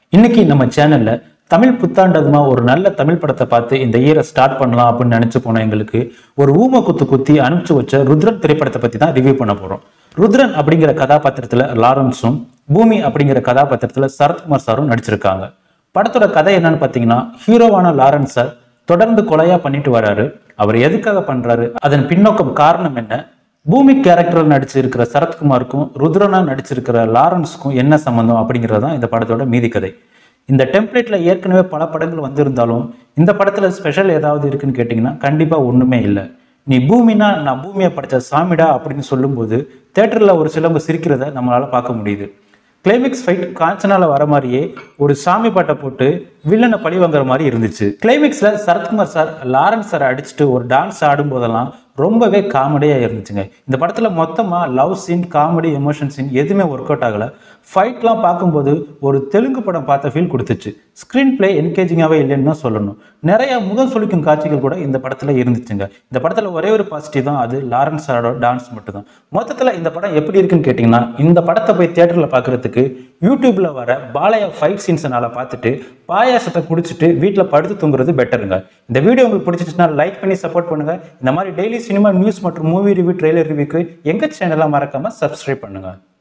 இன்னைக்கு நம்ம சேனல்ல தமிழ் புத்தாண்டதுமா ஒரு நல்ல தமிழ் படத்தை பார்த்து இந்த இயரை ஸ்டார்ட் பண்ணலாம் அப்படின்னு நினைச்சு போன எங்களுக்கு ஒரு ஊம குத்து குத்தி அனுப்பிச்சு வச்ச ருத்ரன் திரைப்படத்தை பத்தி தான் ரிவ்யூ பண்ண போறோம் ருத்ரன் அப்படிங்கிற கதாபாத்திரத்துல லாரன்ஸும் பூமி அப்படிங்கிற கதாபாத்திரத்துல சரத்குமார் சாரும் நடிச்சிருக்காங்க படத்தோட கதை என்னன்னு பார்த்தீங்கன்னா ஹீரோவான லாரன்ஸ் சார் தொடர்ந்து கொலையா பண்ணிட்டு வராரு அவர் எதுக்காக பண்றாரு அதன் பின்னோக்கம் காரணம் என்ன பூமி கேரக்டர் நடிச்சிருக்கிற சரத்குமாருக்கும் ருத்ரனா நடிச்சிருக்கிற லாரன்ஸுக்கும் என்ன சம்பந்தம் அப்படிங்கிறது தான் இந்த படத்தோட மீதி கதை இந்த டெம்ப்ளேட்ல ஏற்கனவே பல படங்கள் வந்திருந்தாலும் இந்த படத்துல ஸ்பெஷல் ஏதாவது இருக்குன்னு கேட்டிங்கன்னா கண்டிப்பா ஒண்ணுமே இல்லை நீ பூமினா நான் பூமியை படைச்ச சாமிடா அப்படின்னு சொல்லும்போது தேட்டர்ல ஒரு சிலம்பு சிரிக்கிறத நம்மளால பார்க்க முடியுது கிளைமேக்ஸ் ஃபைட் காஞ்சனால வர மாதிரியே ஒரு சாமி பாட்டை போட்டு வில்லனை பழி வாங்குற மாதிரி இருந்துச்சு கிளைமேக்ஸ்ல சரத்குமார் சார் லாரன்ஸ் சார் அடிச்சுட்டு ஒரு டான்ஸ் ஆடும் போதெல்லாம் ரொம்பவே காமெடியா இருந்துச்சுங்க இந்த படத்துல மொத்தமா love scene comedy emotion scene எதுவுமே ஒர்க் அவுட் ஆகல ஃபைட்லாம் பார்க்கும்போது ஒரு தெலுங்கு படம் பார்த்த ஃபீல் கொடுத்துச்சு ஸ்க்ரீன் பிளே என்கேஜிங்காகவே இல்லைன்னு தான் சொல்லணும் நிறைய முகம் சுளிக்கும் காட்சிகள் கூட இந்த படத்துல இருந்துச்சுங்க இந்த படத்துல ஒரே ஒரு பாசிட்டிவ் தான் அது லாரன்ஸ் சாரோட டான்ஸ் மட்டும் தான் மொத்தத்துல இந்த படம் எப்படி இருக்குன்னு கேட்டிங்கன்னா இந்த படத்தை போய் தியேட்டர்ல பார்க்கறதுக்கு யூடியூப்ல வர பாலையா ஃபைட் சீன்ஸை நல்லா பார்த்துட்டு பாயாசத்தை குடிச்சிட்டு வீட்டில் படுத்து தூங்குறது பெட்டருங்க இந்த வீடியோ உங்களுக்கு பிடிச்சிச்சுன்னா லைக் பண்ணி சப்போர்ட் பண்ணுங்க இந்த மாதிரி டெய்லி சினிமா நியூஸ் மற்றும் மூவி ரிவ்யூ ட்ரெய்லர் ரிவ்யூக்கு எங்க சேனலை மறக்காம சப்ஸ்கிரைப் பண்ணுங்க